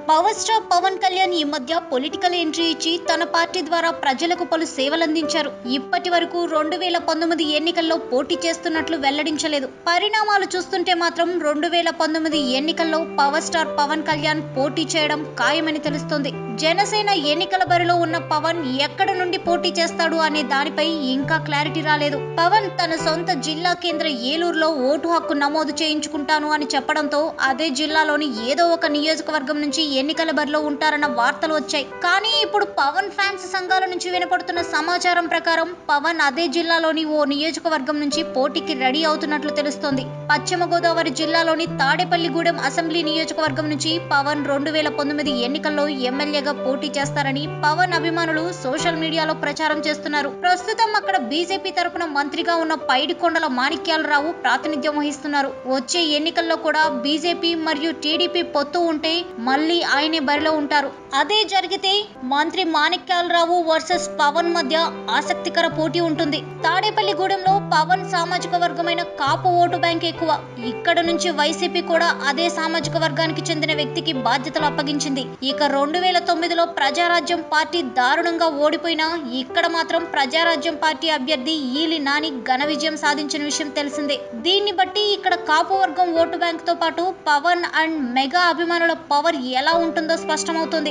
power star Pawan Kalyan ఈ మధ్య political entry ఇచ్చి తన పార్టీ ద్వారా ప్రజలకు పలు సేవలందించారు ఇప్పటి వరకు రెండు వేల పంతొమ్మిది ఎన్నికల్లో పోటీ చేస్తున్నట్లు వెల్లడించలేదు పరిణామాలు చూస్తుంటే మాత్రం రెండు వేల పంతొమ్మిది ఎన్నికల్లో పవర్ స్టార్ పవన్ కళ్యాణ్ పోటీ చేయడం ఖాయమని తెలుస్తోంది జనసేన ఎన్నికల బరిలో ఉన్న పవన్ ఎక్కడ నుండి పోటీ చేస్తాడు అనే దానిపై ఇంకా క్లారిటీ రాలేదు పవన్ తన సొంత జిల్లా కేంద్ర ఏలూరులో ఓటు హక్కు నమోదు చేయించుకుంటాను అని చెప్పడంతో అదే జిల్లాలోని ఏదో ఒక నియోజకవర్గం నుంచి ఎన్నికల బరిలో ఉంటారన్న వార్తలు వచ్చాయి కానీ ఇప్పుడు పవన్ ఫ్యాన్స్ సంఘాల నుంచి వినపడుతున్న సమాచారం ప్రకారం పవన్ అదే జిల్లాలోని ఓ నియోజకవర్గం నుంచి పోటీకి రెడీ అవుతున్నట్లు తెలుస్తోంది పశ్చిమ గోదావరి జిల్లాలోని తాడేపల్లిగూడెం అసెంబ్లీ నియోజకవర్గం నుంచి పవన్ రెండు వేల పంతొమ్మిది ఎన్నికల్లో ఎమ్మెల్యేగా పోటీ చేస్తారని పవన్ అభిమానులు సోషల్ మీడియాలో ప్రచారం చేస్తున్నారు ప్రస్తుతం అక్కడ బీజేపీ తరపున మంత్రిగా ఉన్న పైడికొండల మాణిక్యాలరావు ప్రాతినిధ్యం వహిస్తున్నారు వచ్చే ఎన్నికల్లో కూడా బీజేపీ మరియు టీడీపీ పొత్తు ఉంటే మళ్ళీ ఆయనే బరిలో ఉంటారు అదే జరిగితే మంత్రి మాణిక్యాలరావు వర్సెస్ పవన్ మధ్య ఆసక్తికర పోటీ ఉంటుంది తాడేపల్లిగూడెంలో పవన్ సామాజిక వర్గమైన కాపు ఓటు బ్యాంక్ ఎక్కువ ఇక్కడ నుంచి వైసీపీ కూడా అదే సామాజిక వర్గానికి చెందిన వ్యక్తికి బాధ్యతలు అప్పగించింది ఇక రెండు వేల తొమ్మిదిలో ప్రజారాజ్యం పార్టీ దారుణంగా ఓడిపోయినా ఇక్కడ మాత్రం ప్రజారాజ్యం పార్టీ అభ్యర్థి ఈలి నాని ఘన విజయం సాధించిన విషయం తెలిసిందే దీన్ని బట్టి ఇక్కడ కాపు వర్గం ఓటు బ్యాంక్ తో పాటు పవన్ అండ్ మెగా అభిమానుల పవర్ ఎలా ఉంటుందో స్పష్టమవుతుంది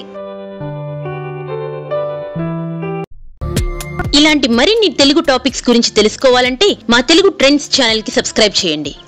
ఇలాంటి మరిన్ని తెలుగు టాపిక్స్ గురించి తెలుసుకోవాలంటే మా తెలుగు ట్రెండ్స్ ఛానల్ కి సబ్స్క్రైబ్ చేయండి